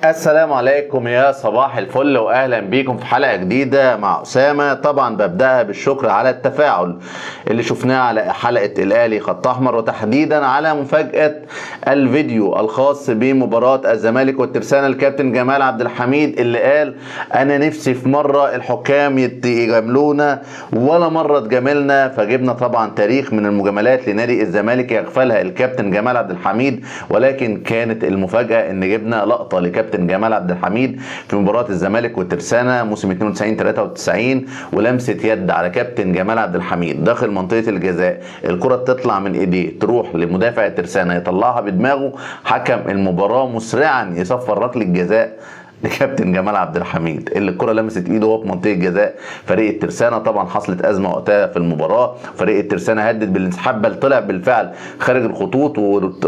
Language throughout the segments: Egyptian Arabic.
السلام عليكم يا صباح الفل واهلا بيكم في حلقه جديده مع اسامه طبعا ببداها بالشكر على التفاعل اللي شفناه على حلقه الاهلي خط احمر وتحديدا على مفاجاه الفيديو الخاص بمباراه الزمالك والترسانه الكابتن جمال عبد الحميد اللي قال انا نفسي في مره الحكام يجاملونا ولا مره تجاملنا فجبنا طبعا تاريخ من المجاملات لنادي الزمالك يغفلها الكابتن جمال عبد الحميد ولكن كانت المفاجاه ان جبنا لقطه لكابتن جمال عبد الحميد في مباراه الزمالك والترسانه موسم 92 93 ولمسه يد على كابتن جمال عبد الحميد داخل منطقه الجزاء الكره تطلع من ايديه تروح لمدافع الترسانه يطلعها بدماغه حكم المباراه مسرعا يصفر ركله الجزاء لكابتن جمال عبد الحميد اللي الكره لمست ايده وهو في منطقه جزاء فريق الترسانه طبعا حصلت ازمه وقتها في المباراه فريق الترسانه هدد بالانسحاب بل طلع بالفعل خارج الخطوط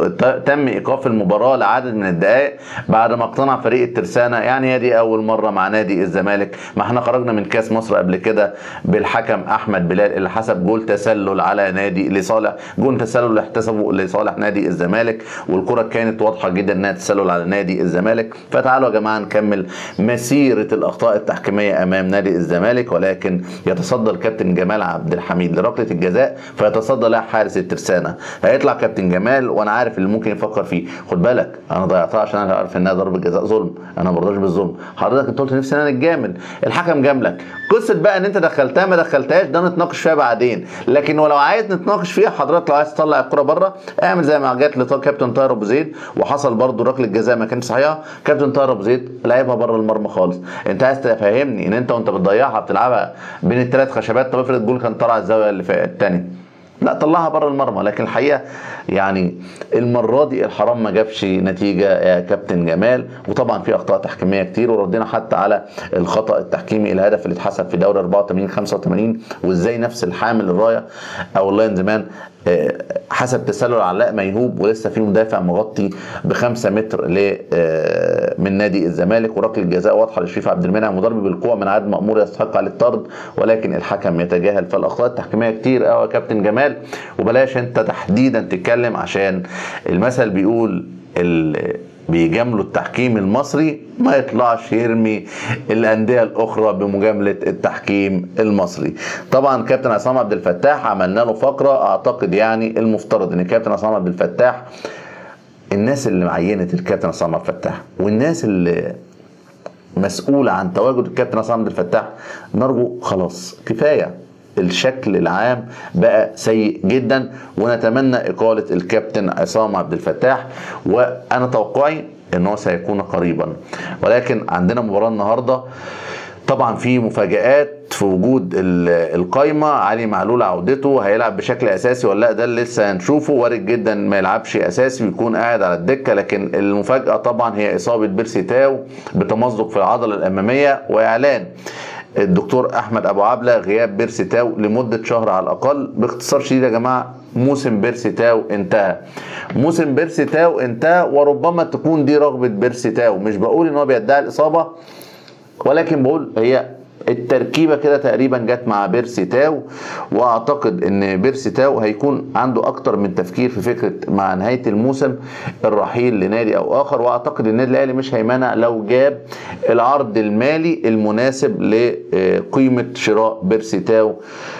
وتم ايقاف المباراه لعدد من الدقائق بعد ما اقتنع فريق الترسانه يعني هي دي اول مره مع نادي الزمالك ما احنا خرجنا من كاس مصر قبل كده بالحكم احمد بلال اللي حسب جول تسلل على نادي لصالح جول تسلل اللي احتسبه لصالح نادي الزمالك والكره كانت واضحه جدا انها تسلل على نادي الزمالك فتعالوا يا جماعه نكمل يكمل مسيرة الأخطاء التحكيمية أمام نادي الزمالك ولكن يتصدى الكابتن جمال عبد الحميد لركلة الجزاء فيتصدى لها حارس الترسانة هيطلع كابتن جمال وأنا عارف اللي ممكن يفكر فيه خد بالك أنا ضيعتها عشان أنا عارف إنها ضربة جزاء ظلم أنا ما برضاش بالظلم حضرتك أنت قلت نفسي أنا نتجامل الحكم جاملك قصة بقى إن أنت دخلتها ما دخلتهاش ده نتناقش فيها بعدين لكن ولو عايز نتناقش فيها حضرتك لو عايز تطلع الكرة بره اعمل زي ما جت لكابتن طاهر أبو زيد وحصل برده ركلة جزاء ما كانتش صحيحة كابتن طاهر أبو زيد لعبها بره المرمى خالص انت عايز تفهمني ان انت وانت بتضيعها بتلعبها بين الثلاث خشبات طب افرض الجول كان طلع الزاويه اللي في الثانيه لا طلعها بره المرمى لكن الحقيقه يعني المره دي الحرام ما جابش نتيجه يا كابتن جمال وطبعا في اخطاء تحكيميه كتير وردينا حتى على الخطا التحكيمي الهدف اللي اتحسب في دوري 84 85 وازاي نفس الحامل الرايه او اللاين زمان حسب تسلل علاء ميهوب ولسه في مدافع مغطي بخمسة متر ل من نادي الزمالك وركله جزاء واضحه لشريف عبد المنعم وضرب بالقوه من عدد مامور يستحق عليه الطرد ولكن الحكم يتجاهل فالاخطاء التحكيميه كتير قوي يا كابتن جمال وبلاش انت تحديدا تتكلم عشان المثل بيقول بيجاملوا التحكيم المصري ما يطلعش يرمي الانديه الاخرى بمجامله التحكيم المصري طبعا كابتن عصام عبد الفتاح عملنا له فقره اعتقد يعني المفترض ان كابتن عصام عبد الفتاح الناس اللي عينت الكابتن عصام عبد الفتاح والناس اللي مسؤوله عن تواجد الكابتن عصام عبد الفتاح نرجو خلاص كفايه الشكل العام بقى سيء جدا ونتمنى اقاله الكابتن عصام عبد الفتاح وانا توقعي ان هو سيكون قريبا ولكن عندنا مباراه النهارده طبعا في مفاجآت في وجود القايمة علي معلول عودته هيلعب بشكل أساسي ولا لا ده اللي لسه هنشوفه وارد جدا ما يلعبش أساسي ويكون قاعد على الدكة لكن المفاجأة طبعا هي إصابة بيرسي تاو بتمزق في العضلة الأمامية وإعلان الدكتور احمد ابو عبله غياب بيرسي تاو لمده شهر على الاقل باختصار شديد يا جماعه موسم بيرسي تاو انتهى موسم بيرسي تاو انتهى وربما تكون دي رغبه بيرسي تاو مش بقول ان هو بيدعي الاصابه ولكن بقول هي التركيبه كده تقريبا جت مع بيرسي تاو واعتقد ان بيرسي تاو هيكون عنده اكتر من تفكير في فكره مع نهايه الموسم الرحيل لنادي او اخر واعتقد النادي الاهلي مش هيمنع لو جاب العرض المالي المناسب لقيمه شراء بيرسي تاو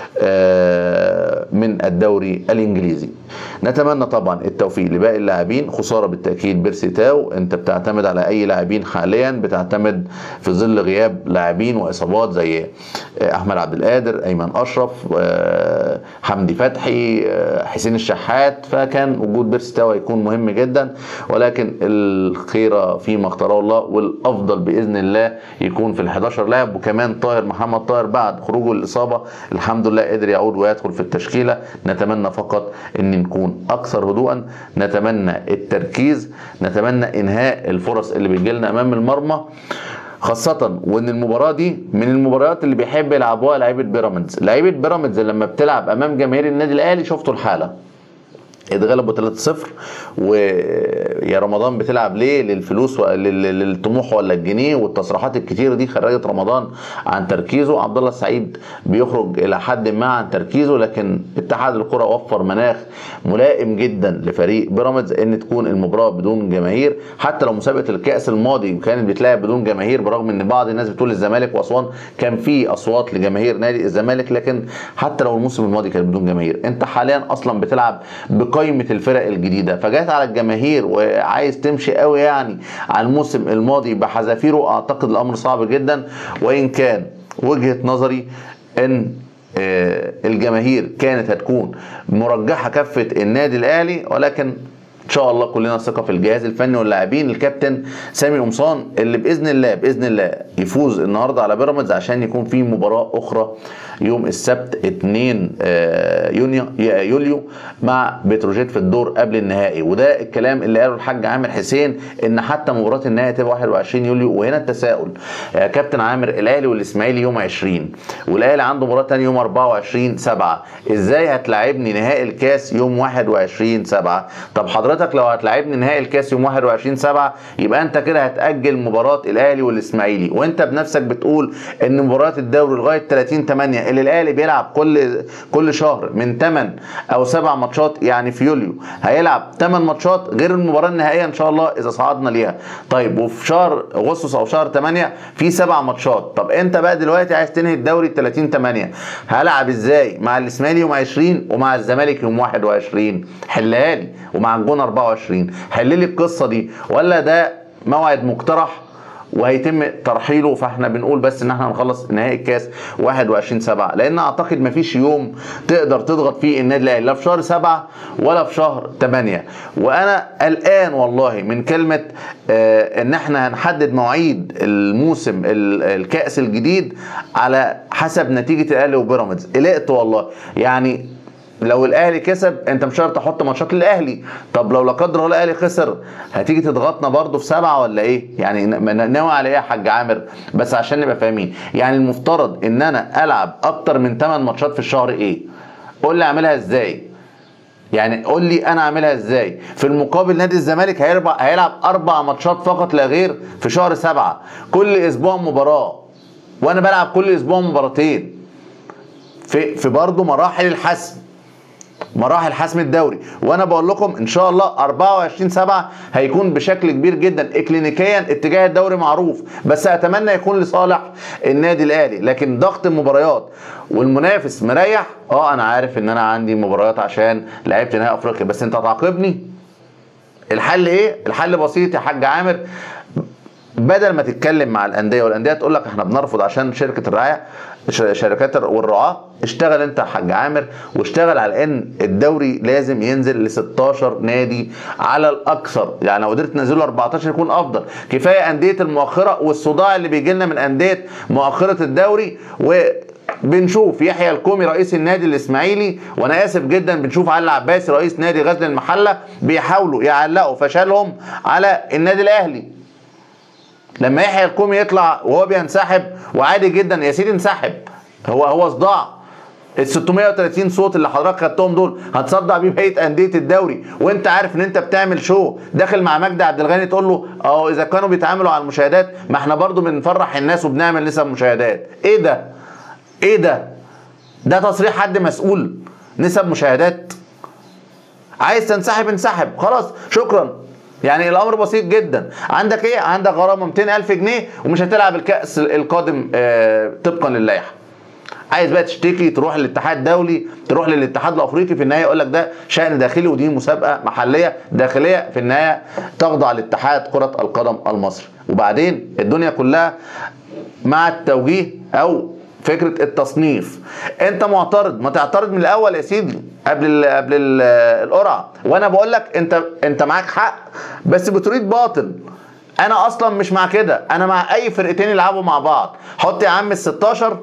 من الدوري الانجليزي نتمنى طبعا التوفيق لباقي اللاعبين خساره بالتاكيد بيرسي تاو انت بتعتمد على اي لاعبين حاليا بتعتمد في ظل غياب لاعبين واصابات زي احمد عبد القادر ايمن اشرف حمدي فتحي حسين الشحات فكان وجود بيرسي تاو هيكون مهم جدا ولكن الخيره فيما اختاره الله والافضل باذن الله يكون في ال11 لاعب وكمان طاهر محمد طاهر بعد خروجه الاصابه الحمد لله قدر يعود ويدخل في التشكيله نتمنى فقط ان نكون اكثر هدوءا نتمنى التركيز نتمنى انهاء الفرص اللي بتجي لنا امام المرمى خاصة وان المباراة دي من المباريات اللي بيحب يلعبوها لعيبة بيراميدز، لعيبة بيراميدز لما بتلعب امام جماهير النادي الاهلي شفتوا الحالة. اتغلبوا 3-0 ويا رمضان بتلعب ليه للفلوس للطموح ولا الجنيه والتصريحات الكتيره دي خرجت رمضان عن تركيزه عبد الله السعيد بيخرج الى حد ما عن تركيزه لكن اتحاد الكره وفر مناخ ملائم جدا لفريق بيراميدز ان تكون المباراه بدون جماهير حتى لو مسابقه الكاس الماضي كانت بتلعب بدون جماهير برغم ان بعض الناس بتقول الزمالك واسوان كان في اصوات لجماهير نادي الزمالك لكن حتى لو الموسم الماضي كان بدون جماهير انت حاليا اصلا بتلعب بقائمه الفرق الجديده فجات على الجماهير وعايز تمشي قوي يعني على الموسم الماضي بحذافيره اعتقد الامر صعب جدا وان كان وجهه نظري ان آه، الجماهير كانت هتكون مرجحه كفه النادي الاهلي ولكن ان شاء الله كلنا ثقه في الجهاز الفني واللاعبين الكابتن سامي قمصان اللي باذن الله باذن الله يفوز النهارده على بيراميدز عشان يكون في مباراه اخرى يوم السبت 2 آه، يونيو يوليو مع بتروجيت في الدور قبل النهائي وده الكلام اللي قاله الحاج عامر حسين ان حتى مباراه النهائي تبقى 21 يوليو وهنا التساؤل آه، كابتن عامر الاهلي والاسماعيلي يوم 20 والاهلي عنده مباراه ثانيه يوم 24 7 ازاي هتلاعبني نهائي الكاس يوم 21 7 طب حضرتك لو هتلاعبني نهائي الكاس يوم 21 7 يبقى انت كده هتاجل مباراه الاهلي والاسماعيلي وانت بنفسك بتقول ان مباراه الدوري لغايه 30 8 اللي الاهلي بيلعب كل كل شهر من 8 او 7 ماتشات يعني في يوليو هيلعب 8 ماتشات غير المباراه النهائيه ان شاء الله اذا صعدنا ليها طيب وفي شهر اغسطس او شهر 8 في 7 ماتشات طب انت بقى دلوقتي عايز تنهي الدوري 30 8 هلعب ازاي مع الاسماعيلي يوم 20 ومع الزمالك يوم 21 حلها لي ومع الجون 24 حل لي القصه دي ولا ده موعد مقترح وهيتم ترحيله فاحنا بنقول بس ان احنا هنخلص نهائي الكاس 21 7 لان اعتقد مفيش يوم تقدر تضغط فيه النادي الاهلي لا في شهر 7 ولا في شهر 8 وانا قلقان والله من كلمه آه ان احنا هنحدد مواعيد الموسم الكاس الجديد على حسب نتيجه الاهلي وبيراميدز قلقت والله يعني لو الاهلي كسب انت مش شرط تحط ماتشات للاهلي طب لو لا قدر الله الاهلي خسر هتيجي تضغطنا برضه في سبعه ولا ايه يعني ناوي على ايه يا حاج عامر بس عشان نبقى فاهمين يعني المفترض ان انا العب اكتر من 8 ماتشات في الشهر ايه قول لي اعملها ازاي يعني قول لي انا اعملها ازاي في المقابل نادي الزمالك هيلعب هيلعب اربع ماتشات فقط لا غير في شهر سبعة كل اسبوع مباراه وانا بلعب كل اسبوع مباراتين في في برضه مراحل الحسم مراحل حسم الدوري وانا بقول لكم ان شاء الله 24 7 هيكون بشكل كبير جدا اكلينيكيا اتجاه الدوري معروف بس اتمنى يكون لصالح النادي الاهلي لكن ضغط المباريات والمنافس مريح اه انا عارف ان انا عندي مباريات عشان لعبت نهائي افريقيا بس انت تعاقبني الحل ايه الحل بسيط يا حاج عامر بدل ما تتكلم مع الانديه والانديه تقول لك احنا بنرفض عشان شركه الرعايه شركات والرعاه اشتغل انت يا حاج عامر واشتغل على ان الدوري لازم ينزل ل 16 نادي على الاكثر يعني لو قدرت تنزله 14 يكون افضل كفايه انديه المؤخره والصداع اللي بيجي لنا من انديه مؤخره الدوري و بنشوف يحيى الكومي رئيس النادي الاسماعيلي وانا اسف جدا بنشوف علي العباسي رئيس نادي غزل المحله بيحاولوا يعلقوا فشلهم على النادي الاهلي لما يحيى الكومي يطلع وهو بينسحب وعادي جدا يا سيدي انسحب هو هو صداع ال 630 صوت اللي حضرتك خدتهم دول هتصدع بيه بقيه انديه الدوري وانت عارف ان انت بتعمل شو داخل مع مجدي عبد الغني تقول له اه اذا كانوا بيتعاملوا على المشاهدات ما احنا برضو بنفرح الناس وبنعمل نسب مشاهدات ايه ده ايه ده ده تصريح حد مسؤول نسب مشاهدات عايز تنسحب انسحب خلاص شكرا يعني الامر بسيط جدا عندك ايه عندك غرامه 200000 جنيه ومش هتلعب الكاس القادم آه طبقا للائحه عايز بقى تشتكي تروح للاتحاد الدولي تروح للاتحاد الافريقي في النهايه يقول لك ده شان داخلي ودي مسابقه محليه داخليه في النهايه تخضع لاتحاد كره القدم المصري وبعدين الدنيا كلها مع التوجيه او فكره التصنيف انت معترض ما تعترض من الاول يا سيدي قبل ال قبل ال القرعه وانا بقول لك انت انت معاك حق بس بتريد باطل انا اصلا مش مع كده انا مع اي فرقتين يلعبوا مع بعض حط يا عم ال 16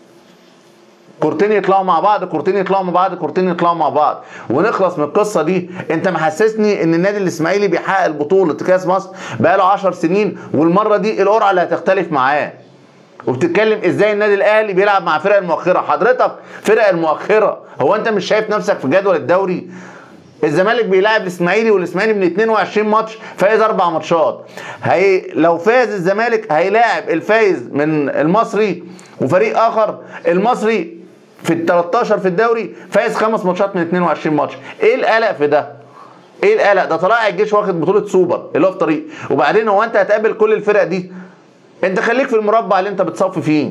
كورتين يطلعوا مع بعض كورتين يطلعوا مع بعض كورتين يطلعوا مع بعض ونخلص من القصه دي انت محسسني ان النادي الاسماعيلي بيحقق البطوله كاس مصر بقاله 10 سنين والمره دي القرعه اللي هتختلف معاه وبتتكلم ازاي النادي الاهلي بيلعب مع فرق المؤخره حضرتك فرق المؤخره هو انت مش شايف نفسك في جدول الدوري الزمالك بيلاعب الاسماعيلي والاسماعيلي من 22 ماتش فايز اربع ماتشات هي لو فاز الزمالك هيلاعب الفايز من المصري وفريق اخر المصري في ال 13 في الدوري فايز خمس ماتشات من 22 ماتش ايه القلق في ده ايه القلق ده طلائع الجيش واخد بطوله سوبر اللي هو في طريق وبعدين هو انت هتقابل كل الفرق دي انت خليك في المربع اللي انت بتصفي فيه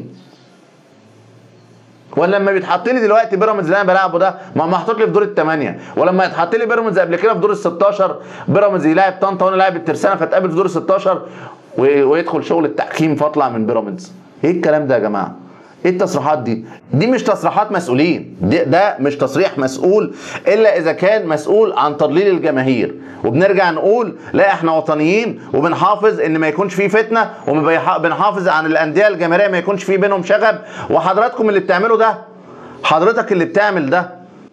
ولا لما بيتحط لي دلوقتي بيراميدز اللي انا بلعبه ده ما هو محطوط لي في دور الثمانيه ولما يتحط لي بيراميدز قبل كده في دور ال 16 بيراميدز يلاعب طنطا وانا لاعب الترسانه فتقابل في دور ال 16 و- ويدخل شغل التحكيم فاطلع من بيراميدز ايه الكلام ده يا جماعه ايه التصريحات دي دي مش تصريحات مسؤولين ده, ده مش تصريح مسؤول الا اذا كان مسؤول عن تضليل الجماهير وبنرجع نقول لا احنا وطنيين وبنحافظ ان ما يكونش فيه فتنه وبنحافظ عن الانديه الجماهيريه ما يكونش فيه بينهم شغب وحضراتكم اللي بتعملوا ده حضرتك اللي بتعمل ده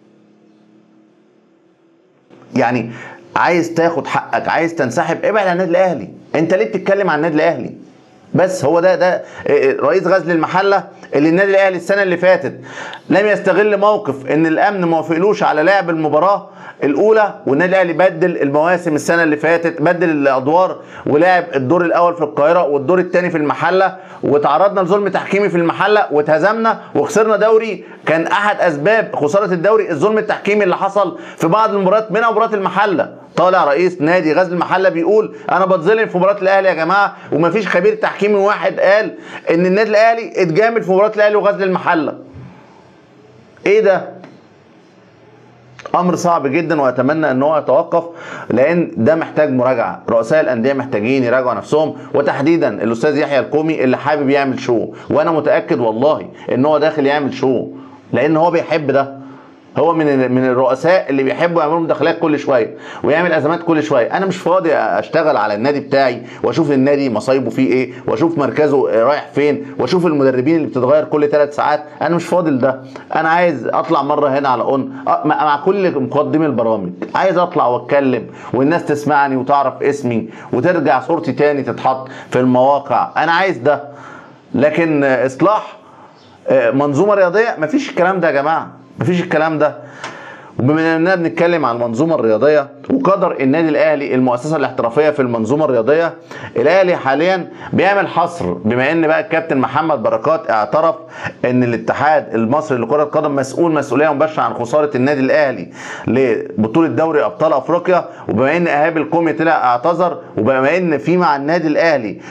يعني عايز تاخد حقك عايز تنسحب ابعد عن النادي الاهلي انت ليه بتتكلم عن النادي الاهلي بس هو ده ده رئيس غزل المحله اللي النادي الاهلي السنه اللي فاتت لم يستغل موقف ان الامن ما وافقلوش على لعب المباراه الاولى والنادي الاهلي بدل المواسم السنه اللي فاتت بدل الادوار ولعب الدور الاول في القاهره والدور الثاني في المحله وتعرضنا لظلم تحكيمي في المحله واتهزمنا وخسرنا دوري كان احد اسباب خساره الدوري الظلم التحكيمي اللي حصل في بعض المباريات منها مباراه المحله طالع رئيس نادي غزل المحله بيقول انا بتظلم في مباراه الاهلي يا جماعه ومفيش خبير تحكيمي واحد قال ان النادي الاهلي اتجامل في مباراه الاهلي وغزل المحله ايه ده امر صعب جدا واتمنى ان هو يتوقف لان ده محتاج مراجعه رؤساء الانديه محتاجين يراجعوا نفسهم وتحديدا الاستاذ يحيى الكومي اللي حابب يعمل شو وانا متاكد والله ان هو داخل يعمل شو لان هو بيحب ده هو من من الرؤساء اللي بيحبوا يعملوا مداخلات كل شويه ويعمل ازمات كل شويه انا مش فاضي اشتغل على النادي بتاعي واشوف النادي مصايبه فيه ايه واشوف مركزه رايح فين واشوف المدربين اللي بتتغير كل ثلاث ساعات انا مش فاضي لده انا عايز اطلع مره هنا على اون مع كل مقدمي البرامج عايز اطلع واتكلم والناس تسمعني وتعرف اسمي وترجع صورتي تاني تتحط في المواقع انا عايز ده لكن اصلاح منظومه رياضيه مفيش الكلام ده يا جماعه مفيش الكلام ده وبما اننا بنتكلم عن المنظومه الرياضيه وقدر النادي الاهلي المؤسسه الاحترافيه في المنظومه الرياضيه الاهلي حاليا بيعمل حصر بما ان بقى الكابتن محمد بركات اعترف ان الاتحاد المصري لكره القدم مسؤول مسؤوليه مباشره عن خساره النادي الاهلي لبطوله دوري ابطال افريقيا وبما ان ايهاب الكومي طلع اعتذر وبما ان في مع النادي الاهلي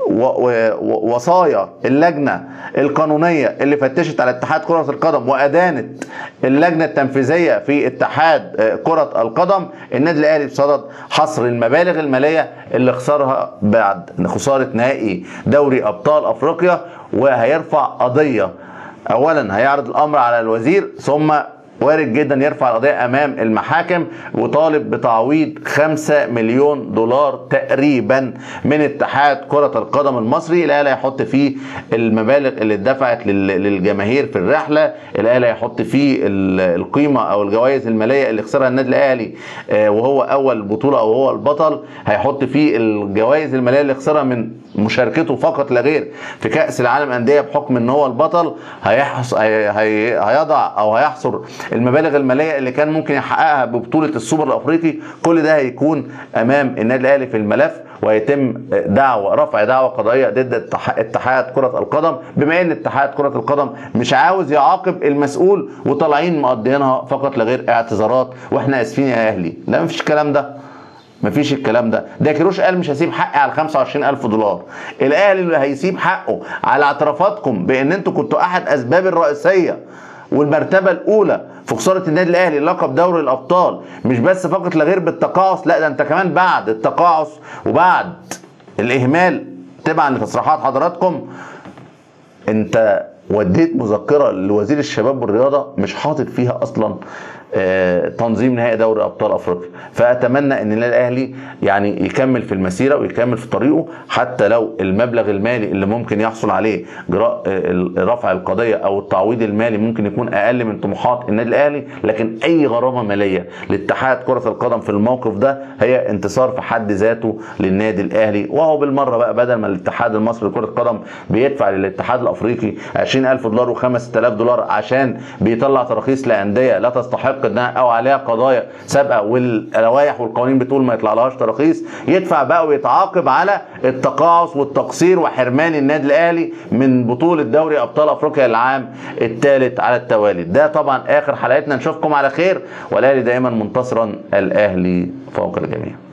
وصايا اللجنه القانونيه اللي فتشت على اتحاد كره القدم وادانت اللجنه التنفيذيه في اتحاد كره القدم النادي الاهلي بصدد حصر المبالغ الماليه اللي خسرها بعد خساره نهائي دوري ابطال افريقيا وهيرفع قضيه اولا هيعرض الامر على الوزير ثم وارد جدا يرفع القضية أمام المحاكم وطالب بتعويض 5 مليون دولار تقريبا من اتحاد كرة القدم المصري الأهلي هيحط فيه المبالغ اللي اتدفعت للجماهير في الرحلة الأهلي هيحط فيه القيمة أو الجوائز المالية اللي خسرها النادي الأهلي وهو أول بطولة أو هو البطل هيحط فيه الجوائز المالية اللي خسرها من مشاركته فقط لا غير في كأس العالم أندية بحكم إن هو البطل هيحص هي هي هيضع أو هيحصر المبالغ الماليه اللي كان ممكن يحققها ببطوله السوبر الافريقي كل ده هيكون امام النادي الاهلي في الملف ويتم دعوه رفع دعوه قضائيه ضد اتحاد كره القدم بما ان اتحاد كره القدم مش عاوز يعاقب المسؤول وطالعين مقضيينها فقط لغير اعتذارات واحنا اسفين يا اهلي لا مفيش الكلام ده مفيش الكلام ده ده كيروش قال مش هسيب حقي على 25000 دولار الاهلي اللي هيسيب حقه على اعترافاتكم بان انتوا كنتوا احد اسباب الرئيسيه والمرتبه الاولى في خساره النادي الاهلي لقب دوري الابطال مش بس فقط لا غير بالتقاعس لا ده انت كمان بعد التقاعس وبعد الاهمال تبعا لتصريحات حضراتكم انت وديت مذكره لوزير الشباب والرياضه مش حاطط فيها اصلا تنظيم نهائي دوري ابطال افريقيا فاتمنى ان النادي الاهلي يعني يكمل في المسيره ويكمل في طريقه حتى لو المبلغ المالي اللي ممكن يحصل عليه جراء رفع القضيه او التعويض المالي ممكن يكون اقل من طموحات النادي الاهلي لكن اي غرامه ماليه لاتحاد كره القدم في الموقف ده هي انتصار في حد ذاته للنادي الاهلي وهو بالمره بقى بدل ما الاتحاد المصري لكره القدم بيدفع للاتحاد الافريقي 20000 دولار و5000 دولار عشان بيطلع تراخيص لانديه لا تستحق يستحق انها او عليها قضايا سابقه واللوائح والقوانين بتقول ما يطلعلهاش تراخيص يدفع بقى ويتعاقب على التقاعس والتقصير وحرمان النادي الاهلي من بطوله دوري ابطال افريقيا العام الثالث على التوالي ده طبعا اخر حلقتنا نشوفكم على خير والاهلي دائما منتصرا الاهلي فوق الجميع